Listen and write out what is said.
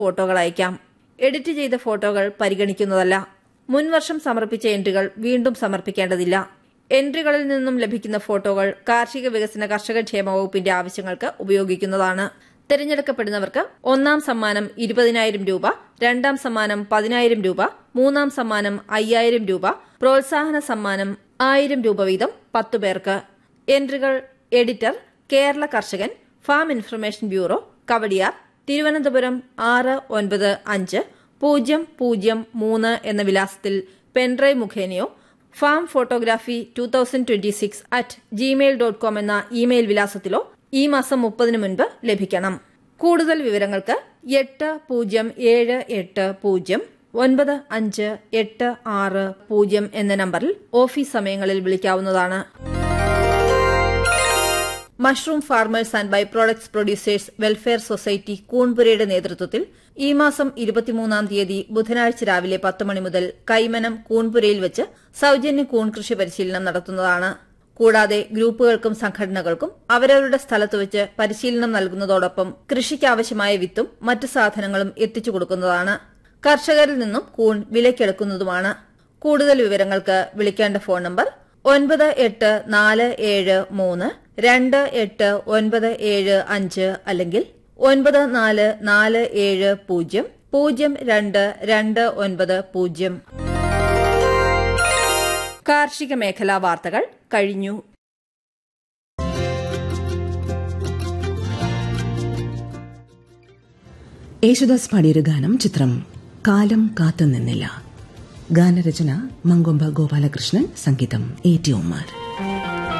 ഫോട്ടോകൾ അയക്കാം എഡിറ്റ് ചെയ്ത ഫോട്ടോകൾ പരിഗണിക്കുന്നതല്ല മുൻവർഷം സമർപ്പിച്ച എൻട്രികൾ വീണ്ടും സമർപ്പിക്കേണ്ടതില്ല എൻട്രികളിൽ നിന്നും ലഭിക്കുന്ന ഫോട്ടോകൾ കാർഷിക വികസന കർഷക ക്ഷേമ വകുപ്പിന്റെ ആവശ്യങ്ങൾക്ക് ഉപയോഗിക്കുന്നതാണ് തിരഞ്ഞെടുക്കപ്പെടുന്നവർക്ക് ഒന്നാം സമ്മാനം ഇരുപതിനായിരം രൂപ രണ്ടാം സമ്മാനം പതിനായിരം രൂപ മൂന്നാം സമ്മാനം അയ്യായിരം രൂപ പ്രോത്സാഹന സമ്മാനം ആയിരം രൂപ വീതം പത്തു പേർക്ക് എൻട്രികൾ editor Kerala Karshakan farm information bureau Kowdiar Thiruvananthapuram ആറ് ഒൻപത് അഞ്ച് പൂജ്യം പൂജ്യം മൂന്ന് എന്ന വിലാസത്തിൽ പെൻഡ്രൈവ് മുഖേനയോ farm photography two thousand twenty six at Gmail dot com എന്ന ഇമെയിൽ വിലാസത്തിലോ ഈ മാസം മുപ്പതിന് മുൻപ് ലഭിക്കണം കൂടുതൽ വിവരങ്ങൾക്ക് എട്ട് പൂജ്യം ഏഴ് എട്ട് പൂജ്യം ഒൻപത് അഞ്ച് എട്ട് ആറ് പൂജ്യം എന്ന നമ്പറിൽ ഓഫീസ് സമയങ്ങളിൽ വിളിക്കാവുന്നതാണ് mushroom farmers and by products producers welfare society കൂൺപുരയുടെ നേതൃത്വത്തിൽ ഈ മാസം ഇരുപത്തിമൂന്നാം തീയതി ബുധനാഴ്ച രാവിലെ പത്ത് മണി മുതൽ കൈമനം കൂൺപുരയിൽ വെച്ച് സൌജന്യ കൂൺ കൃഷി പരിശീലനം നടത്തുന്നതാണ് കൂടാതെ ഗ്രൂപ്പുകൾക്കും സംഘടനകൾക്കും അവരവരുടെ സ്ഥലത്ത് വെച്ച് പരിശീലനം നൽകുന്നതോടൊപ്പം കൃഷിക്കാവശ്യമായ വിത്തും മറ്റ് സാധനങ്ങളും എത്തിച്ചു കൊടുക്കുന്നതാണ് കർഷകരിൽ നിന്നും കൂൺ വിലക്കെടുക്കുന്നതുമാണ് കൂടുതൽ വിവരങ്ങൾക്ക് വിളിക്കേണ്ട ഫോൺ നമ്പർ ഒൻപത് എട്ട് നാല് ഏഴ് മൂന്ന് രണ്ട് എട്ട് ഒൻപത് ഏഴ് അഞ്ച് അല്ലെങ്കിൽ ഒൻപത് നാല് നാല് ഏഴ് പൂജ്യം പൂജ്യം രണ്ട് രണ്ട് ഒൻപത് പൂജ്യം കാർഷിക മേഖലാ വാർത്തകൾ കഴിഞ്ഞു യേശുദാസ് പാടിയൊരു ഗാനം ചിത്രം കാലം കാത്തുനിന്നില്ല ഗാനരചന മങ്കൊമ്പ ഗോപാലകൃഷ്ണൻ സംഗീതം എ ടി ഉമാർ